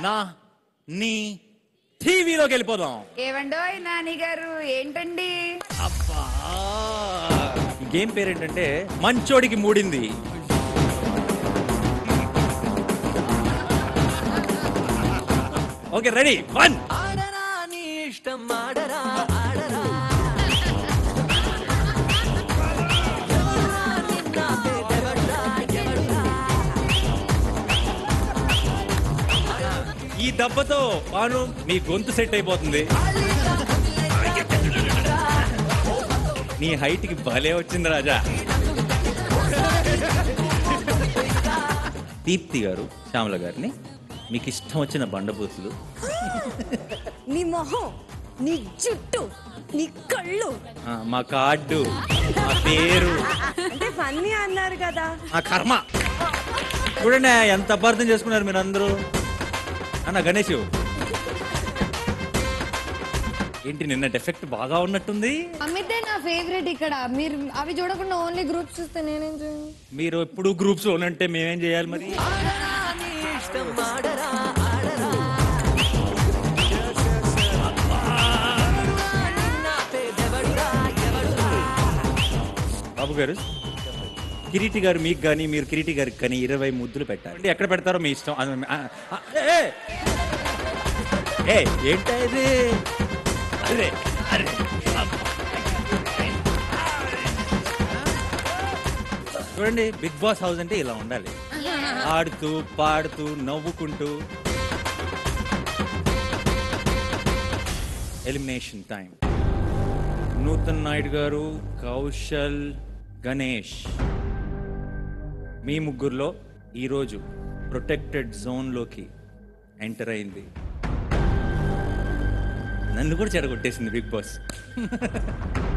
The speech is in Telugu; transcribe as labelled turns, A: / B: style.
A: నా నీ టీవీలోకి వెళ్ళిపోదాం
B: ఏవండోయ్ నాని గారు ఏంటండి
A: అబ్బా ఈ గేమ్ పేరు ఏంటంటే మంచోడికి మూడింది ఓకే రెడీ వన్
C: ఆడరా నీ ఇష్టం ఆడరా ఆడరా ఎవర్రా నిన్న పేదెవర్రా, ఎవర్రా?
A: ఈ దెబ్బతో పాను మీ గొంతు సెట్ అయిపోతుంది నీ హైట్ కి భలే వచ్చింది రాజా దీప్తి గారు శ్యామల గారిని మీకు ఇష్టం వచ్చిన బండబూతులు
D: నీ మొహం నీ జుట్టు నీ కళ్ళు
A: ఆ, మా కార్డు మా పేరు
D: అంటే ఫన్నీ అన్నారు కదా
A: ఆ కర్మ చూడండి ఎంత అపార్థం చేసుకున్నారు మీరు అందరూ అన్న గణేష్ ఏంటి నిన్న డెఫెక్ట్ బాగా ఉన్నట్టుంది
E: అమితే నా ఫేవరెట్ ఇక్కడ మీరు అవి చూడకుండా ఓన్లీ గ్రూప్స్ చూస్తే నేనేం చేయను
A: మీరు ఎప్పుడు గ్రూప్స్ అంటే మేమేం చేయాలి మరి
C: ఆడరా నీ ఇష్టం ఆడరా ఆడరా ఎవర్రా నిన్న పేదెవర్రా, ఎవర్రా?
A: బాబు గారు కిరీటి గారు మీకు కానీ మీరు కిరీటి గారికి కానీ ఇరవై ముద్దులు పెట్టాలి ఎక్కడ పెడతారో మీ ఇష్టం ఆ, ఆ, ఆ, ఏ! ఏ ఏంటా ఇది అరే అరే చూడండి బిగ్ బాస్ హౌస్ అంటే ఇలా ఉండాలి ఆడుతూ పాడుతూ నవ్వుకుంటూ ఎలిమినేషన్ టైం నూతన్ నాయుడు గారు కౌశల్ గణేష్ మీ ముగ్గురులో ఈరోజు ప్రొటెక్టెడ్ జోన్లోకి ఎంటర్ అయింది నన్ను కూడా చెడగొట్టేసింది బిగ్ బాస్